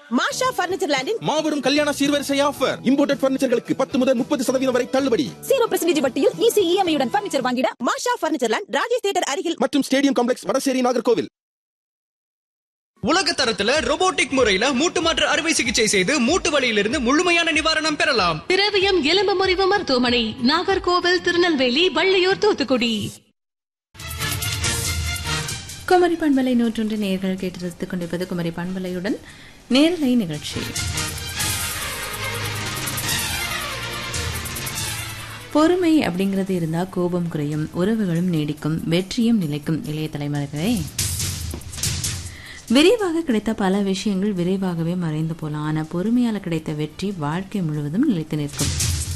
மாஷா furniture லேண்டின் மாபெரும் கல்யாண சீர்வரிசை ஆஃபர் இம்போர்ட்டட் பர்னிச்சர்களுக்கு பத்து முதல் முப்பது சதவீதம் வரை தள்ளுபடி ஜீரோ பர்சன்டேஜ் வட்டியில் ஈஸி இஎம்ஐயுடன் பர்னிச்சர் வாங்கிட Masha furniture land Rajesh theatre அருகில் மற்றும் ஸ்டேடியம் காம்ப்ளெக்ஸ் வடசேரி நாகர்கோவில் உலக தரத்துல robotic முறையில மூட்டு மாற்று அறுவை சிகிச்சை செய்து மூட்டு வலியிலிருந்து முழுமையான நிவாரணம் பெறலாம் திரவியம் எலும்பு முறிவு மருத்துவமனை நாகர்கோவில் திருநெல்வேலி வள்ளியூர் தூத்துக்குடி குமரி பண்பலை நூற்றொன்று நேர்கள் கேட்டு ரசித்துக் கொண்டிருப்பது குமரி பண்பலையுடன் நேரலை நிகழ்ச்சி பொறுமை அப்படிங்கிறது இருந்தால் கோபம் குறையும் உறவுகளும் நீடிக்கும் வெற்றியும் நிலைக்கும் இளைய தலைமுறைகளே விரைவாக கிடைத்த பல விஷயங்கள் விரைவாகவே மறைந்து போகலாம் ஆனால் பொறுமையால் கிடைத்த வெற்றி வாழ்க்கை முழுவதும் நிலைத்து நிற்கும்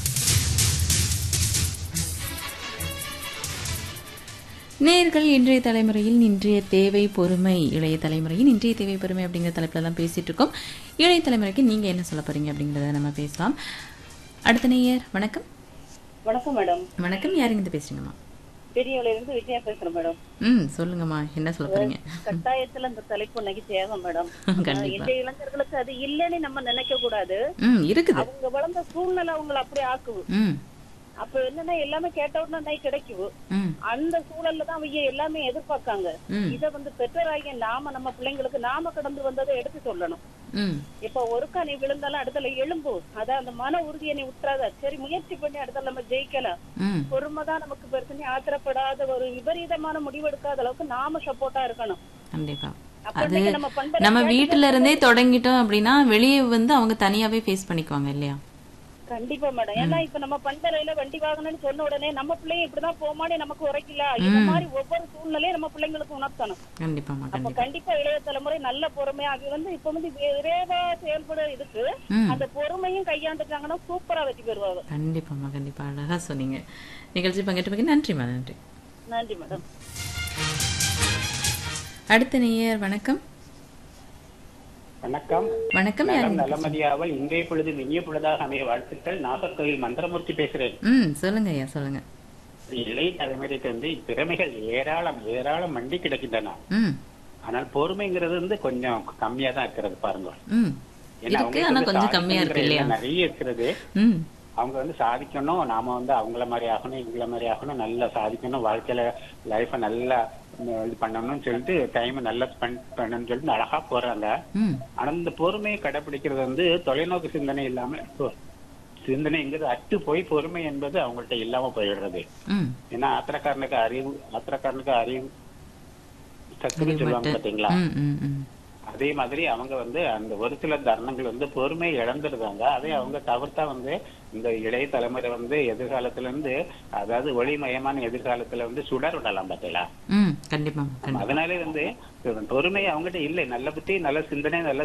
நேர்கள் இன்றைய தலைமுறையில் இன்றைய தேவை பொறுமை இளைய தலைமுறையின் இன்றைய தேவை பொறுமை அப்படிங்கிற தலைப்பில் தான் பேசிட்டு இருக்கோம் இளைய தலைமுறைக்கு நீங்கள் என்ன சொல்ல போறீங்க அப்படிங்கிறத நம்ம பேசலாம் அடுத்த நேயர் வணக்கம் வணக்கம் மேடம் வணக்கம் யாருங்க இருந்து பேசுறீங்கம்மா பெரியவள இருந்து விஜயா பேசுறேன் மேடம் ம் சொல்லுங்கம்மா என்ன சொல்ல போறீங்க கட்டாயத்துல இந்த தலைப்பு இன்னைக்கு தேவை மேடம் கண்டிப்பா. இன்றைய இளைஞர்களுக்கு அது இல்லைன்னு நம்ம நினைக்க கூடாது ம் இருக்குது அவங்க வளர்ந்த சூழ்நிலை அவங்களை அப்படியே ஆக்குவு ம் அப்ப என்னன்னா எல்லாமே கேட்ட உடனே கிடைக்குது ம் அந்த சூழல்ல தான் அவங்க எல்லாமே எதிர்பார்க்காங்க ம். இத வந்து பெற்றோராகிய நாம நம்ம பிள்ளைங்களுக்கு நாம கடந்து வந்ததை எடுத்து சொல்லணும் ம் இப்ப ஒருக்கா நீ விழுந்தாலும் அடுத்தல எழும்பு அதான் அந்த மன உறுதியை நீ விட்டுறாத சரி முயற்சி பண்ணி அடுத்தல நம்ம ஜெயிக்கலாம் ம் பொறுமைதான் நமக்கு பிரச்சனை ஆத்திரப்படாத ஒரு விபரீதமான முடிவு எடுக்காத அளவுக்கு நாம சப்போர்ட்டா இருக்கணும் கண்டிப்பா அப்ப அது இன்னைக்கு நம்ம பண்ற நம்ம வேலைகள் வீட்டுல இருந்தே தொடங்கிட்டோம் அப்படின்னா வெளியே வந்து அவங்க தனியாவே ஃபேஸ் பண்ணிக்குவாங்க இல்லையா கண்டிப்பா மேடம் ஏன்னா இப்ப நம்ம பண்டறையில வண்டி வாங்கணும்னு சொன்ன உடனே நம்ம பிள்ளைங்க இப்படிதான் போமாடி நமக்கு உரைக்கல இந்த மாதிரி ஒவ்வொரு சூழ்நிலையும் நம்ம பிள்ளைங்களுக்கு உணர்த்தணும் கண்டிப்பாமா அப்ப கண்டிப்பா கண்டிப்பா இளைய தலைமுறை நல்ல பொறுமையா அது வந்து இப்ப வந்து விரைவா செயல்பட இதுக்கு ம். அந்த பொறுமையும் கையாண்டுட்டாங்கன்னா சூப்பரா வெற்றி பெறுவாங்க கண்டிப்பாம்மா கண்டிப்பா அழகா சொன்னீங்க நிகழ்ச்சி பங்கேற்றமைக்கு நன்றிம்மா நன்றி நன்றி மேடம் அடுத்த நேயர் வணக்கம் வணக்கம் வணக்கம் நலம் யாருங்க நலமதியாவல் இன்றைய பொழுது இனிய பொழுதாக அமைய வாழ்த்துக்கள் நாகர்கோவில் மந்திரமூர்த்தி பேசுறேன் ம் சொல்லுங்க ஐயா சொல்லுங்க இளைய தலைமுறைக்கு வந்து திறமைகள் ஏராளம் ஏராளம் மண்டி கிடக்கின்றன ம் ஆனால் பொறுமைங்கிறது வந்து கொஞ்சம் கம்மியா தான் இருக்கிறது பாருங்க ம் ஏன்னா இருக்கு அவங்களுக்கு ஆனா வந்து கொஞ்சம் கம்மியா இருக்கு சாதிக்கணுங்கிற இல்லையா எண்ணம் நிறைய இருக்கிறது ம் அவங்க வந்து சாதிக்கணும் நாம வந்து அவங்கள மாதிரி ஆகணும் இவங்கள மாதிரி ஆகணும் நல்லா சாதிக்கணும் வாழ்க்கையில லைஃப நல்லா உம், இது பண்ணணும்னு சொல்லிட்டு டைம் நல்லா ஸ்பெண்ட் பண்ணணும்னு சொல்லிட்டு அழகா போறாங்க ம் ஆனா இந்த பொறுமையை கடைபிடிக்கிறது வந்து தொலைநோக்கு சிந்தனை இல்லாம இப்போ சிந்தனைங்கிறது அட்டு போய் பொறுமை என்பது அவங்கள்ட்ட இல்லாம போயிடுறது ம் ஏன்னா ஆத்திரக்காரனுக்கு அறிவு ஆத்திரக்காரனுக்கு அறிவு சத்துன்னு சொல்லுவாங்க பாத்தீங்களா ம் ம் ம் அதே மாதிரி அவங்க வந்து அந்த ஒரு சில தருணங்கள் வந்து பொறுமை இழந்துருந்தாங்க அதை அவங்க தவிர்த்தா வந்து இந்த இளைய தலைமுறை வந்து எதிர்காலத்துல இருந்து அதாவது ஒளிமயமான எதிர்காலத்துல வந்து சுடர் விடலாம் பாத்தீங்களா ம் கண்டிப்பா கண்டிப்பா அதனாலே வந்து பொறுமை அவங்ககிட்ட இல்லை நல்ல புத்தி நல்ல சிந்தனை நல்ல